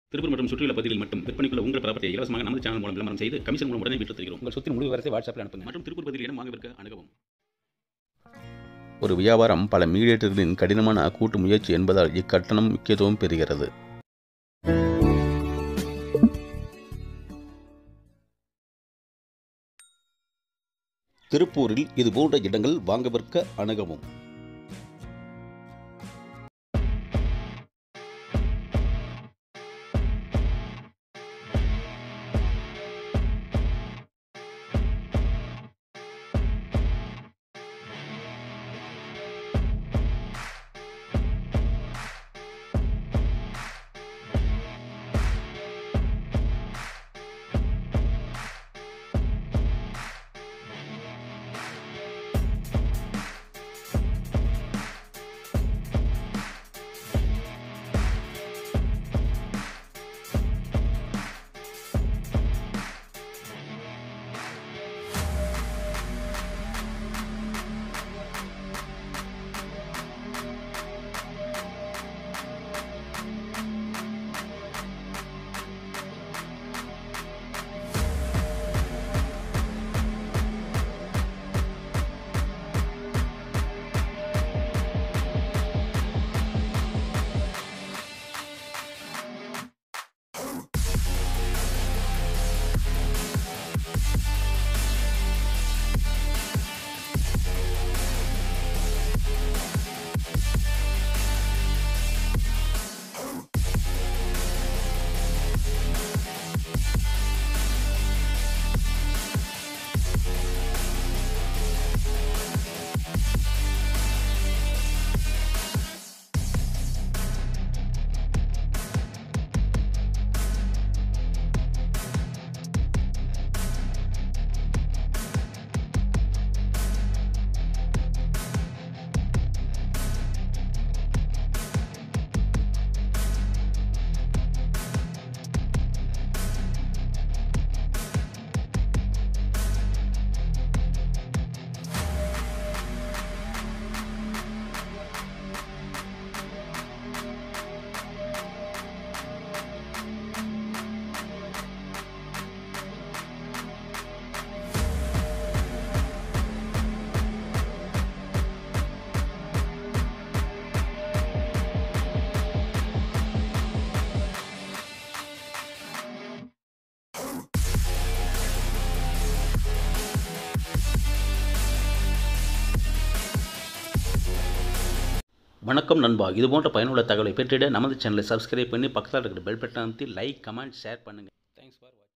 திருப்பூர் மற்றும் சுற்றியுள்ள பகுதிகளில் மட்டும் விற்பனைக்குள்ள உங்கள் ப்ராப்பர்ட்டியை இலவசமாக நமது சேனல் மூலம் விளம்பரம் செய்து கமிஷன் மூலம் உடனே விற்று தருகிறோம் உங்கள் சொத்தின் முழு விவரத்தை வாட்ஸ்அப்பில் அனுப்புங்க மற்றும் திருப்பூர் பகுதியில் இடம் வாங்க விற்க அணுகவும் ஒரு வியாபாரம் பல மீடியேட்டர்களின் கடினமான கூட்டு முயற்சி என்பதால் இக்கட்டணம் முக்கியத்துவம் பெறுகிறது திருப்பூரில் இதுபோன்ற இடங்கள் வாங்க விற்க அணுகவும் வணக்கம் நண்பா இதுபோன்ற பயனுள்ள தகவலை பெற்றிட நமது சேனலை சப்ஸ்கிரைப் பண்ணி பக்கத்தில் இருக்கிற பெல் பட்டன் அமைத்தி லைக் கமெண்ட் ஷேர் பண்ணுங்கள் தேங்க்ஸ் ஃபார் வாட்சிங்